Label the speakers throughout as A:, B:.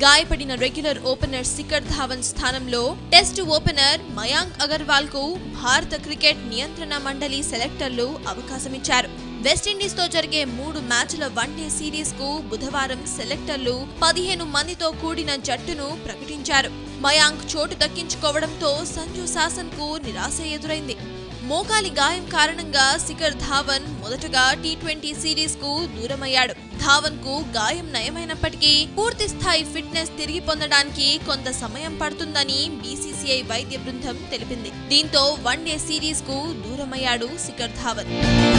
A: గాయపడిన regular opener Shikhar Dhawan స్థానంలో test opener Mayank Agarwal కు భారత క్రికెట్ నియంత్రణ మండలి సెలెక్టర్లు అవకాశమిచ్చారు వెస్టిండీస్ తో జరిగే మూడు మ్యాచ్ల వన్డే సిరీస్ కు బుధవారం సెలెక్టర్లు పదిహేను మందితో కూడిన జట్టును ప్రకటించారు మయాంక్ చోటు దక్కించుకోవడంతో సంజు శాసన్ కు నిరాశ ఎదురైంది మోకాలి గాయం కారణంగా శిఖర్ ధావన్ మొదటగా టీ ట్వంటీ సిరీస్ కు దూరమయ్యాడు ధావన్ కు గాయం నయమైనప్పటికీ పూర్తి స్థాయి ఫిట్నెస్ తిరిగి పొందడానికి కొంత సమయం పడుతుందని బీసీసీఐ వైద్య బృందం తెలిపింది దీంతో వన్డే సిరీస్ కు దూరమయ్యాడు Shikhar Dhawan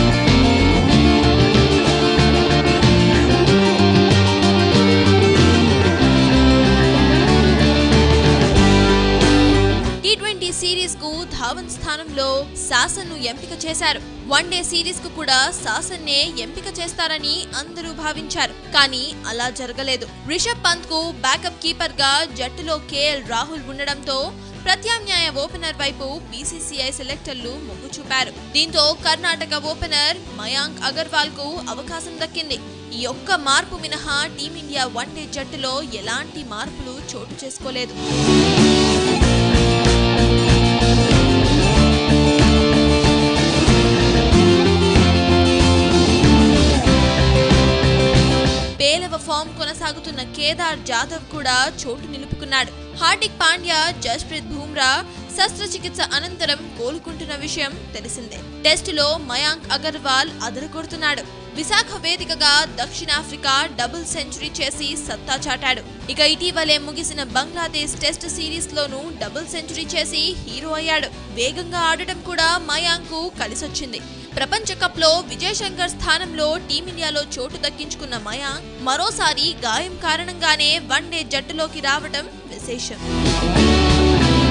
A: T twenty series కు ధావన్ స్థానంలో శాసన్ ను ఎంపిక చేశారు వన్ డే సిరీస్ కు కూడా శాసన్నే ఎంపిక చేస్తారని అందరూ భావించారు కానీ అలా జరగలేదు రిషబ్ పంత్ కు బ్యాకప్ కీపర్ గా జట్టులో కేఎల్ రాహుల్ ఉండడంతో ప్రత్యామ్నాయ ఓపెనర్ వైపు బీసీసీఐ సెలెక్టర్లు మొగ్గు చూపారు దీంతో కర్ణాటక ఓపెనర్ మయాంక్ అగర్వాల్ కు అవకాశం దక్కింది ఈ ఒక్క మార్పు మినహా టీమిండియా వన్డే జట్టులో ఎలాంటి మార్పులు చోటు చేసుకోలేదు పేలవ ఫామ్ కొనసాగుతున్న కేదార్ జాదవ్ కూడా చోటు నిలుపుకున్నాడు హార్దిక్ పాండ్యా జస్ప్రీత్ బూమ్రా శస్త్రచికిత్స అనంతరం కోలుకుంటున్న విషయం తెలిసిందే టెస్టులో మయాంక్ అగర్వాల్ అదరగొడుతున్నాడు విశాఖ వేదికగా దక్షిణాఫ్రికా డబుల్ సెంచరీ చేసి సత్తా చాటాడు ఇక ఇటీవలే ముగిసిన బంగ్లాదేశ్ టెస్ట్ సిరీస్ లోనూ డబుల్ సెంచరీ చేసి హీరో అయ్యాడు వేగంగా ఆడటం కూడా మయాంక్ కు కలిసొచ్చింది ప్రపంచ కప్ లో విజయ్ శంకర్ స్థానంలో టీమిండియాలో చోటు దక్కించుకున్న మయాంక్ మరోసారి గాయం కారణంగానే వన్డే జట్టులోకి రావడం విశేషం